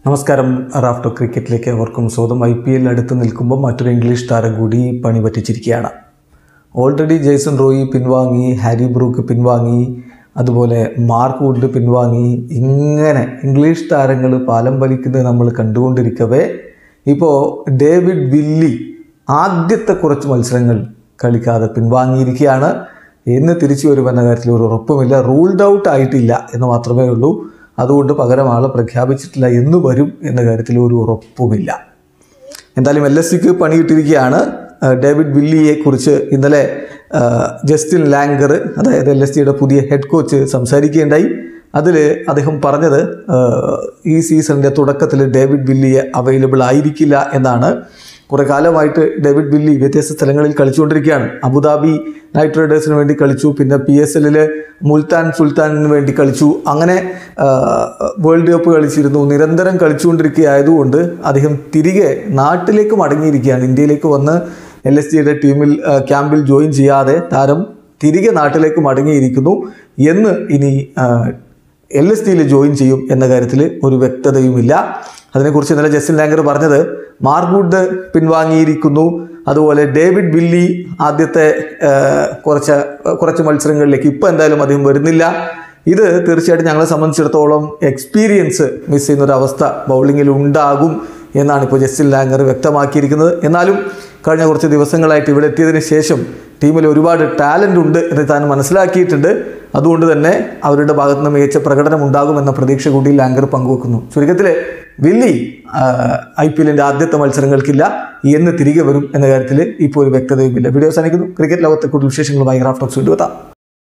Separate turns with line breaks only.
നമസ്കാരം റാഫ്റ്റോ ക്രിക്കറ്റിലേക്ക് അവർക്കും സ്വന്തം ഐ പി എൽ അടുത്ത് നിൽക്കുമ്പോൾ മറ്റൊരു ഇംഗ്ലീഷ് താരം കൂടി പണി പറ്റിച്ചിരിക്കുകയാണ് ഓൾറെഡി ജെയ്സൺ റോയി പിൻവാങ്ങി ഹാരി ബ്രൂക്ക് പിൻവാങ്ങി അതുപോലെ മാർക്ക് വുഡ് പിൻവാങ്ങി ഇങ്ങനെ ഇംഗ്ലീഷ് താരങ്ങൾ പാലം വലിക്കുന്നത് നമ്മൾ കണ്ടുകൊണ്ടിരിക്കവേ ഇപ്പോൾ ഡേവിഡ് വില്ലി ആദ്യത്തെ കുറച്ച് മത്സരങ്ങൾ കളിക്കാതെ പിൻവാങ്ങിയിരിക്കുകയാണ് എന്ന് തിരിച്ചു വരുമെന്ന കാര്യത്തിൽ ഒരു ഉറപ്പുമില്ല റൂൾഡ് ഔട്ട് ആയിട്ടില്ല എന്ന് മാത്രമേ ഉള്ളൂ അതുകൊണ്ട് പകരം ആളെ പ്രഖ്യാപിച്ചിട്ടില്ല എന്ന് വരും എന്ന കാര്യത്തിൽ ഒരു ഉറപ്പുമില്ല എന്തായാലും എൽ എസ് സിക്ക് പണിയിട്ടിരിക്കുകയാണ് ആ, ഡേവിഡ് വില്ലിയെ കുറിച്ച് ഇന്നലെ ആ, ജസ്റ്റിൻ ലാങ്കർ അതായത് എൽ എസ് സിയുടെ പുതിയ ഹെഡ് കോച്ച് സംസാരിക്കുകയുണ്ടായി അതിൽ അദ്ദേഹം പറഞ്ഞത് ആ, ഈ സീസണിൻ്റെ തുടക്കത്തിൽ ഡേവിഡ് വില്ലിയെ അവൈലബിൾ ആയിരിക്കില്ല എന്നാണ് കുറേ കാലമായിട്ട് ഡേവിഡ് വില്ലി വ്യത്യസ്ത സ്ഥലങ്ങളിൽ കളിച്ചുകൊണ്ടിരിക്കുകയാണ് അബുദാബി നൈറ്റ് റൈഡേഴ്സിന് വേണ്ടി കളിച്ചു പിന്നെ പി എസ് എല്ലിൽ മുൽത്താൻ സുൽത്താനിന് വേണ്ടി കളിച്ചു അങ്ങനെ ആ, വേൾഡ് കപ്പ് കളിച്ചിരുന്നു നിരന്തരം കളിച്ചുകൊണ്ടിരിക്കുകയായതുകൊണ്ട് അദ്ദേഹം തിരികെ നാട്ടിലേക്ക് മടങ്ങിയിരിക്കുകയാണ് ഇന്ത്യയിലേക്ക് വന്ന് എൽ എസ് ജിയുടെ ടീമിൽ ആ, ക്യാമ്പിൽ ജോയിൻ ചെയ്യാതെ താരം തിരികെ നാട്ടിലേക്ക് മടങ്ങിയിരിക്കുന്നു എന്ന് ഇനി എൽ എസ് ടിയിൽ ജോയിൻ ചെയ്യും എന്ന കാര്യത്തിൽ ഒരു വ്യക്തതയുമില്ല അതിനെക്കുറിച്ച് ഇന്നലെ ജസ്റ്റിൻ ലാങ്കർ പറഞ്ഞത് മാർഗുഡ് പിൻവാങ്ങിയിരിക്കുന്നു അതുപോലെ ഡേവിഡ് വില്ലി ആദ്യത്തെ ആ, കുറച്ച് കുറച്ച് മത്സരങ്ങളിലേക്ക് ഇപ്പോൾ എന്തായാലും അദ്ദേഹം വരുന്നില്ല ഇത് തീർച്ചയായിട്ടും ഞങ്ങളെ സംബന്ധിച്ചിടത്തോളം എക്സ്പീരിയൻസ് മിസ് ചെയ്യുന്ന ഒരു അവസ്ഥ ബൗളിങ്ങിൽ ഉണ്ടാകും എന്നാണ് ഇപ്പോൾ ജസ്റ്റിൻ ലാങ്കർ വ്യക്തമാക്കിയിരിക്കുന്നത് എന്നാലും കഴിഞ്ഞ കുറച്ച് ദിവസങ്ങളായിട്ട് ഇവിടെ എത്തിയതിന് ശേഷം ടീമിൽ ഒരുപാട് ടാലൻ്റ് ഉണ്ട് എന്ന് താൻ മനസ്സിലാക്കിയിട്ടുണ്ട് അതുകൊണ്ട് തന്നെ അവരുടെ ഭാഗത്ത് നിന്ന് മികച്ച പ്രകടനം ഉണ്ടാകുമെന്ന പ്രതീക്ഷ കൂടി ലാങ്കർ പങ്കുവെക്കുന്നു ചുരുക്കത്തിൽ വില്ലി ഐ പി എല്ലിൻ്റെ ആദ്യത്തെ മത്സരങ്ങൾക്കില്ല എന്ന് തിരികെ വരും എന്ന കാര്യത്തിൽ ഇപ്പോൾ ഒരു വ്യക്തതയുമില്ല വീഡിയോ അവസാനിക്കുന്നു ക്രിക്കറ്റ് ലോകത്തെ കൂടുതൽ വിശേഷങ്ങളുമായി റാഫ്റ്റോക്സ് വീണ്ടും എത്താം